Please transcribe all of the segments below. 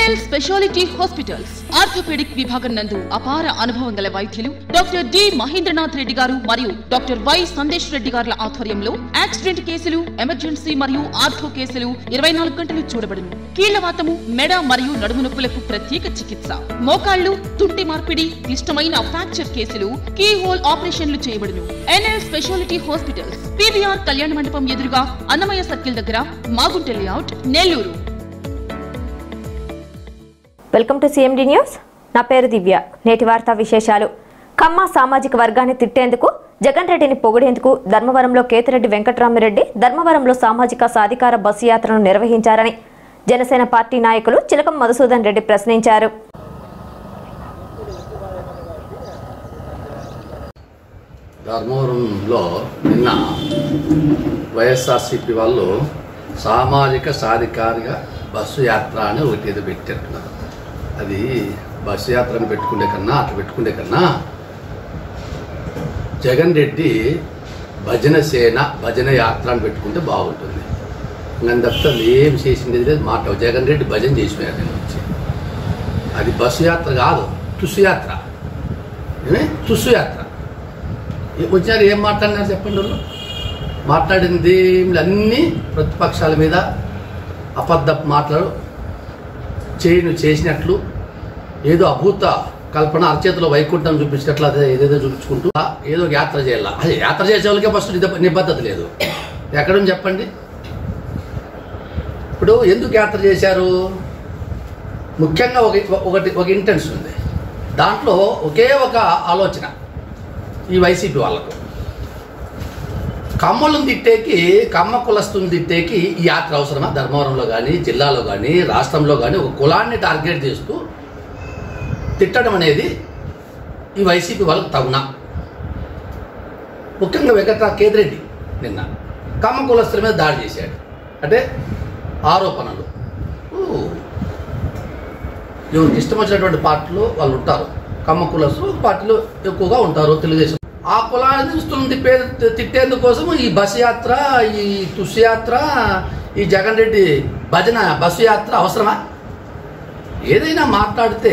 NL speciality hospitals orthopaedic విభాగం నందు అపార అనుభవం గల వైద్యులు డాక్టర్ డి మహేంద్రనాథ్ రెడ్డి గారు మరియు డాక్టర్ వై సందేశ్ రెడ్డి గారుల ఆధ్వర్యంలో యాక్సిడెంట్ కేసులు ఎమర్జెన్సీ మరియు ఆర్థో కేసులు ఇరవై నాలుగు గంటలు చూడబడును కీళ్లవాతము మెడ మరియు నడుము నొప్పులకు ప్రత్యేక చికిత్స మోకాళ్లు తుంటి మార్పిడి క్లిష్టమైన ఫ్రాక్చర్ కేసులు కీ హోల్ ఆపరేషన్లు చేయబడును ఎన్ఎల్ స్పెషాలిటీ హాస్పిటల్స్ పీవీఆర్ కళ్యాణ మండపం ఎదురుగా అన్నమయ్య సర్కిల్ దగ్గర Magunta layout Nellore welcome to CMD news నా పేరు దివ్య నేటి వార్తా విశేషాలు కమ్మ సామాజిక వర్గాన్ని తిట్టేందుకు జగన్ రెడ్డిని పొగిడేందుకు ధర్మవరంలో కేతిరెడ్డి వెంకటరామిరెడ్డి ధర్మవరంలో సామాజిక సాధికార బస్సు యాత్రను నిర్వహించారని జనసేన పార్టీ నాయకులు చిలకం మధుసూదన్ రెడ్డి ప్రశ్నించారు ధర్మవరంలో నిన్న వైఎస్ఆర్సీపీ వాళ్ళు సామాజిక సాధికారిక బస్సు యాత్ర అని ఒకటి ఏదో పెట్టారు అది బస్సు యాత్రను పెట్టుకునే కన్నా అట్లా పెట్టుకునే కన్నా జగన్ రెడ్డి భజన సేన భజన యాత్ర అని పెట్టుకుంటే బాగుంటుంది నన్ను తప్పితే ఏం చేసింది లేదు మాట జగన్ రెడ్డి భజన చేసిపోయారు నేను వచ్చి అది బస్సు యాత్ర కాదు తుసు యాత్ర ఏమే తుసు యాత్ర వచ్చారు ఏం మాట్లాడినారు చెప్పండి వాళ్ళు మాట్లాడింది అన్నీ ప్రతిపక్షాల మీద అబద్ధ మాటలు చేయను చేసినట్లు ఏదో అభూత కల్పన అరచేతిలో వైకుంఠం చూపించినట్లు అదే ఏదేదో చూపించుకుంటూ ఆ, ఏదో ఒక యాత్ర చేయాల అదే యాత్ర చేసే వాళ్ళకే ఫస్ట్ నిబ- నిబద్ధత లేదు ఎక్కడుంది చెప్పండి ఇప్పుడు ఎందుకు యాత్ర చేశారు ముఖ్యంగా ఒక ఒకటి ఒక ఇంటెన్స్ ఉంది దాంట్లో ఒకే ఒక ఆలోచన ఈ వైసీపీ వాళ్ళకు కమ్మలను తిట్టేకి కమ్మ కులస్తుని తిట్టేకి ఈ యాత్ర అవసరమా ధర్మవరంలో కానీ జిల్లాలో కానీ రాష్ట్రంలో కానీ ఒక కులాన్ని టార్గెట్ చేస్తూ తిట్టడం అనేది ఈ వైసీపీ వాళ్ళకు తగునా ముఖ్యంగా వెంకట కేదిరెడ్డి నిన్న కమ్మ కులస్తుల మీద దాడి చేశాడు అంటే ఆరోపణలు ఊ. ఎవరికి ఇష్టం వచ్చినటువంటి పార్టీలు వాళ్ళు ఉంటారు కమ్మ కులస్తులు పార్టీలు ఎక్కువగా ఉంటారు తెలుగుదేశం ఆ కులాన్ని దుస్తులను తిప్పే తిట్టేందుకోసం ఈ బస్సు యాత్ర ఈ తుస్సు యాత్ర ఈ జగన్ రెడ్డి భజన బస్సు యాత్ర అవసరమా ఏదైనా మాట్లాడితే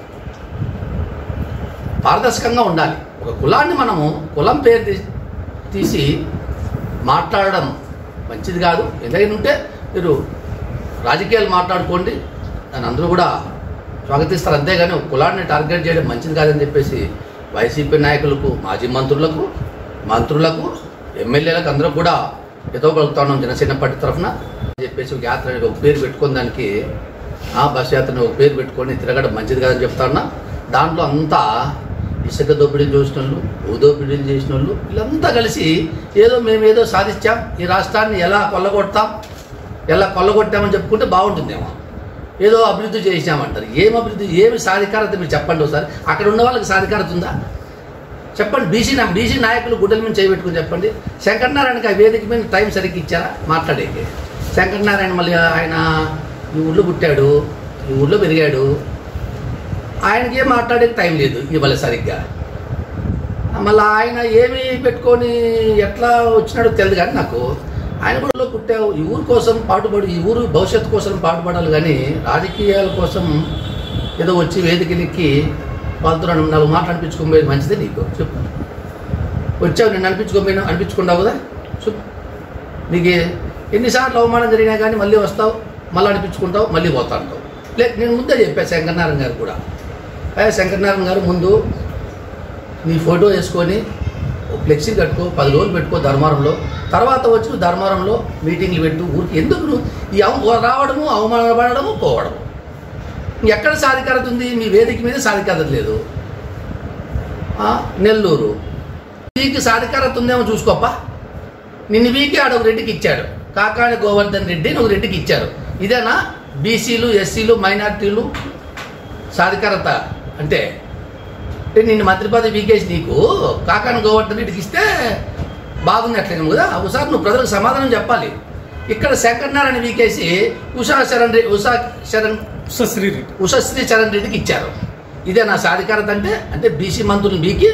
పారదర్శకంగా ఉండాలి ఒక కులాన్ని మనము కులం పేరు తీ- తీసి మాట్లాడడం మంచిది కాదు ఏదైనా ఉంటే మీరు రాజకీయాలు మాట్లాడుకోండి దాన్ని అందరూ కూడా స్వాగతిస్తారు అంతేగాని ఒక కులాన్ని టార్గెట్ చేయడం మంచిది కాదని చెప్పేసి వైసీపీ నాయకులకు మాజీ మంత్రులకు మంత్రులకు ఎమ్మెల్యేలకు అందరూ కూడా ఏదో కలుగుతాను జనసేన పార్టీ తరఫున అని చెప్పేసి ఒక యాత్ర అనేది ఒక పేరు పెట్టుకుని దానికి ఆ బస్ యాత్రని ఒక పేరు పెట్టుకొని తిరగడం మంచిది కాదని చెప్తాన్నా దాంట్లో అంతా ఇసుక దోపిడీలు చేసిన వాళ్ళు భూ దోపిడీలు చేసిన వాళ్ళు వీళ్ళంతా కలిసి ఏదో మేము ఏదో సాధించాం ఈ రాష్ట్రాన్ని ఎలా కొల్లగొడతాం ఎలా కొల్లగొట్టామని చెప్పుకుంటే బాగుంటుందేమో ఏదో అభివృద్ధి చేసామంటారు ఏం అభివృద్ధి ఏమి సాధికారత మీరు చెప్పండి ఒకసారి అక్కడ ఉన్న వాళ్ళకి సాధికారత ఉందా చెప్పండి బీసీ నా బీసీ నాయకులు గుడ్డల మీద చేయబెట్టుకుని చెప్పండి శంకరనారాయణకి ఆ వేదిక మీద టైం సరిగ్గా ఇచ్చారా మాట్లాడేకి శంకరనారాయణ మళ్ళీ ఆయన ఈ ఊళ్ళో పుట్టాడు ఈ ఊళ్ళో పెరిగాడు ఆయనకి ఏం మాట్లాడే టైం లేదు ఇవాళ సరిగ్గా మళ్ళీ ఆయన ఏమి పెట్టుకొని ఎట్లా వచ్చినాడో తెలియదు కానీ నాకు ఆయన కూడా పుట్టావు ఈ ఊరు కోసం పాటుపడు ఈ ఊరు భవిష్యత్తు కోసం పాటుపడాలి కానీ రాజకీయాల కోసం ఏదో వచ్చి వేదికలెక్కి వాళ్ళతో నన్ను నాలుగు మాటలు అనిపించుకోబోయేది మంచిదే నీకు చెప్పు వచ్చావు నేను అనిపించుకోబోయినా అనిపించుకున్నావు కదా చెప్పు నీకు ఎన్నిసార్లు అవమానం జరిగినా కానీ మళ్ళీ వస్తావు మళ్ళీ అనిపించుకుంటావు మళ్ళీ పోతా అంటావు లే నేను ముందే చెప్పా శంకరనారాయణ గారు కూడా అయ్యా శంకరనారాయణ గారు ముందు నీ ఫోటో వేసుకొని ఓ ఫ్లెక్సీ కట్టుకో పది రోజులు పెట్టుకో ధర్మారంలో తర్వాత వచ్చి నువ్వు ధర్మారంలో మీటింగ్లు పెట్టు ఊరికి ఎందుకు నువ్వు ఈ అవ రావడము అవమానపడము పోవడము ఎక్కడ సాధికారత ఉంది మీ వేదిక మీద సాధికారత లేదు ఆ, నెల్లూరు నీకు సాధికారత ఉందేమో చూసుకోప్పా నిన్ను వీకి ఆడ ఒక రెడ్డికి ఇచ్చాడు కాకాని గోవర్ధన్ రెడ్డిని ఒక రెడ్డికి ఇచ్చారు ఇదేనా బీసీలు ఎస్సీలు మైనార్టీలు సాధికారత అంటే అంటే నిన్ను మంత్రి పదవి వీకేసి నీకు కాకాని గోవర్ధన్ రెడ్డికి ఇస్తే బాగున్నట్లేను కదా ఒకసారి నువ్వు ప్రజలకు సమాధానం చెప్పాలి ఇక్కడ శంకరనారాయణ వీకేసి ఉషా శరణ్ రెడ్డి ఉషా శరణ్ సుశ్రీ రెడ్డి ఉషశ్రీ చరణ్ రెడ్డికి ఇచ్చారు ఇదే నా సాధికారత అంటే అంటే బీసీ మంత్రులు బీకి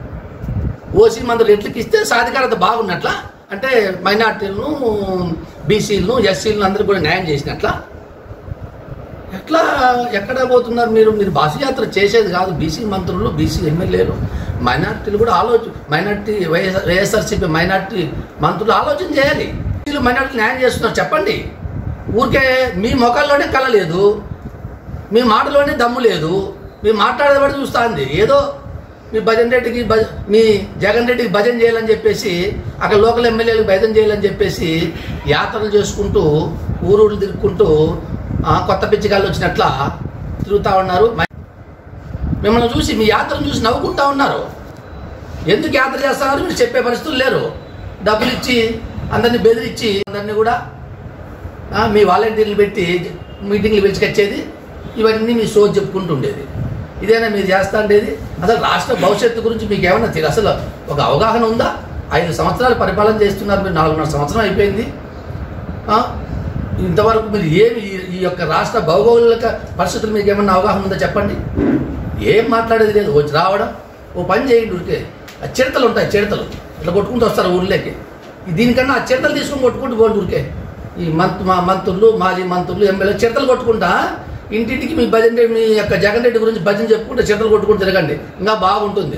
ఓసీ మంత్రులు ఎట్లకి ఇస్తే సాధికారత బాగున్నట్ల అంటే మైనార్టీలను బీసీలను ఎస్సీలను అందరూ కూడా న్యాయం చేసినట్ల ఎట్లా ఎక్కడ పోతున్నారు మీరు మీరు బస్సు యాత్ర చేసేది కాదు బీసీ మంత్రులు బీసీ ఎమ్మెల్యేలు మైనార్టీలు కూడా ఆలోచన మైనార్టీ వైఎస్ఆర్ వైఎస్ఆర్సీపీ మైనార్టీ మంత్రులు ఆలోచన చేయాలి వీళ్ళు మైనార్టీ న్యాయం చేస్తున్నారు చెప్పండి ఊరికే మీ ముఖాల్లోనే కళ లేదు మీ మాటలోనే దమ్ము లేదు మీ మాట్లాడేది చూస్తా ఉంది ఏదో మీ భజన్ రెడ్డికి భజ మీ జగన్ రెడ్డికి భజన చేయాలని చెప్పేసి అక్కడ లోకల్ ఎమ్మెల్యేలకు భజన చేయాలని చెప్పేసి యాత్రలు చేసుకుంటూ ఊరూరు తిరుక్కుంటూ ఆ, కొత్త పిచ్చిగాళ్ళు వచ్చినట్ల తిరుగుతూ ఉన్నారు మిమ్మల్ని చూసి మీ యాత్రను చూసి నవ్వుకుంటా ఉన్నారు ఎందుకు యాత్ర చేస్తున్నారు మీరు చెప్పే పరిస్థితులు లేరు డబ్బులు ఇచ్చి అందరినీ బెదిరించి అందరినీ కూడా ఆ, మీ వాలంటీర్లు పెట్టి మీటింగ్లు పిలుచుకొచ్చేది ఇవన్నీ మీ సోజ్ చెప్పుకుంటూ ఉండేది ఇదేనా మీరు చేస్తా ఉండేది అసలు రాష్ట్ర భవిష్యత్తు గురించి మీకు ఏమన్నా తెలియదు అసలు ఒక అవగాహన ఉందా ఐదు సంవత్సరాలు పరిపాలన చేస్తున్నారు మీరు నాలుగున్నర సంవత్సరం అయిపోయింది ఆ? ఇంతవరకు మీరు ఏమి ఈ- ఈ యొక్క రాష్ట్ర భౌగోళిక పరిస్థితులు మీకు ఏమన్నా అవగాహన ఉందా చెప్పండి ఏం మాట్లాడేది లేదు వచ్చి రావడం ఓ పని చేయండి ఊరికే ఆ చిడతలు ఉంటాయి చిడతలు ఇట్లా కొట్టుకుంటూ వస్తారు ఊర్లోకి ఈ దీనికన్నా ఆ చిడతలు తీసుకొని కొట్టుకుంటూ పోండి ఊరికే ఈ మంత్ మా మంత్రులు మాజీ మంత్రులు ఎమ్మెల్యే చిడతలు కొట్టుకుంటా ఇంటింటికి మీ భజన రెడ్డి- మీ యొక్క జగన్ రెడ్డి గురించి భజన చెప్పుకుంటే చిడతలు కొట్టుకుంటూ తిరగండి ఇంకా బాగుంటుంది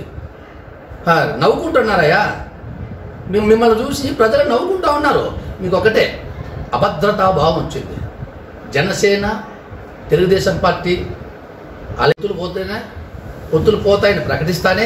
ఆ, నవ్వుకుంటున్నారయ్యా మేము మిమ్మల్ని చూసి ప్రజలు నవ్వుకుంటా ఉన్నారు మీకు ఒకటే అభద్రతా భావం వచ్చింది జనసేన తెలుగుదేశం పార్టీ అలెత్తులు పోతేనే పొత్తులు పోతాయని ప్రకటిస్తానే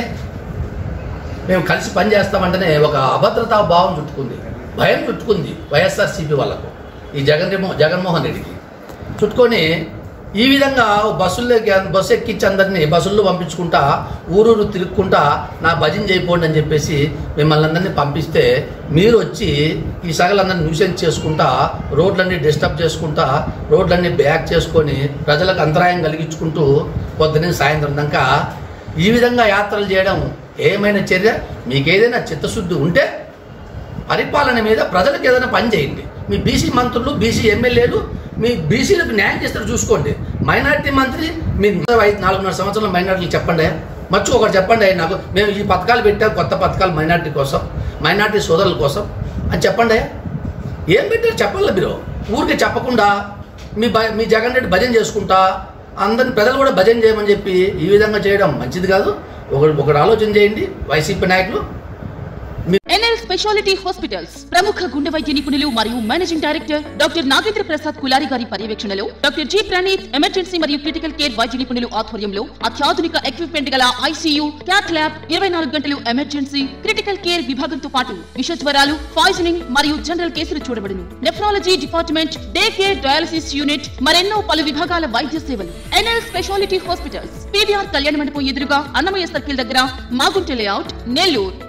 మేము కలిసి పని చేస్తామంటేనే ఒక అభద్రతా భావం చుట్టుకుంది భయం చుట్టుకుంది వైఎస్ఆర్సీపీ వాళ్ళకు ఈ జగన్ రెమో- జగన్మోహన్ రెడ్డికి చుట్టుకొని ఈ విధంగా బస్సుల్లోకి బస్సు ఎక్కించి అందరినీ బస్సుల్లో పంపించుకుంటా ఊరూరు తిరుక్కుంటా నా భజన చేయపోండి అని చెప్పేసి మిమ్మల్ని అందరినీ పంపిస్తే మీరు వచ్చి ఈ సగలందరినీ న్యూసెన్స్ చేసుకుంటా రోడ్లన్నీ డిస్టర్బ్ చేసుకుంటా రోడ్లన్నీ బ్యాక్ చేసుకొని ప్రజలకు అంతరాయం కలిగించుకుంటూ పొద్దున్నే సాయంత్రం దాకా ఈ విధంగా యాత్రలు చేయడం ఏమైనా చర్య మీకు ఏదైనా చిత్తశుద్ధి ఉంటే పరిపాలన మీద ప్రజలకు ఏదైనా పని చేయండి మీ బీసీ మంత్రులు బీసీ ఎమ్మెల్యేలు మీ బీసీలకు న్యాయం చేస్తారు చూసుకోండి మైనార్టీ మంత్రి మీ ఐదు నాలుగున్నర సంవత్సరాల మైనార్టీలు చెప్పండి మర్చి ఒకటి చెప్పండి అయ్యా నాకు మేము ఈ పథకాలు పెట్టాం కొత్త పథకాలు మైనార్టీ కోసం మైనార్టీ సోదరుల కోసం అని చెప్పండి అయ్యా ఏం పెట్టారు చెప్పాలి మీరు ఊరికి చెప్పకుండా మీ భ మీ జగన్ రెడ్డి భజన చేసుకుంటా అందరిని ప్రజలు కూడా భజన చేయమని చెప్పి ఈ విధంగా చేయడం మంచిది కాదు ఒకటి ఒకటి ఆలోచన చేయండి వైసీపీ నాయకులు ఎన్ఎల్ స్పెషాలిటీ హాస్పిటల్స్ ప్రముఖ గుండె వైద్య నిపుణులు మరియు managing director doctor Nagendra Prasad Kulari గారి పర్యవేక్షణలో డాక్టర్ జి ప్రణీత్ ఎమర్జెన్సీ మరియు క్రిటికల్ కేర్ వైద్య నిపుణులు ఆధ్వర్యంలో అత్యాధునిక ఎక్విప్మెంట్ గల ఐసీయూ క్యాట్ ల్యాబ్ ఇరవై నాలుగు గంటలు ఎమర్జెన్సీ క్రిటికల్ కేర్ విభాగంతో పాటు విష జ్వరాలు పాయిజనింగ్ మరియు జనరల్ కేసులు చూడబడును nephrology department day care dialysis unit మరెన్నో పలు విభాగాల వైద్య సేవలు ఎన్ఎల్ స్పెషాలిటీ హాస్పిటల్స్ పీవీఆర్ కళ్యాణ మండపం ఎదురుగా అన్నమయ్య సర్కిల్ దగ్గర మాగుంట లేఅవుట్ నెల్లూరు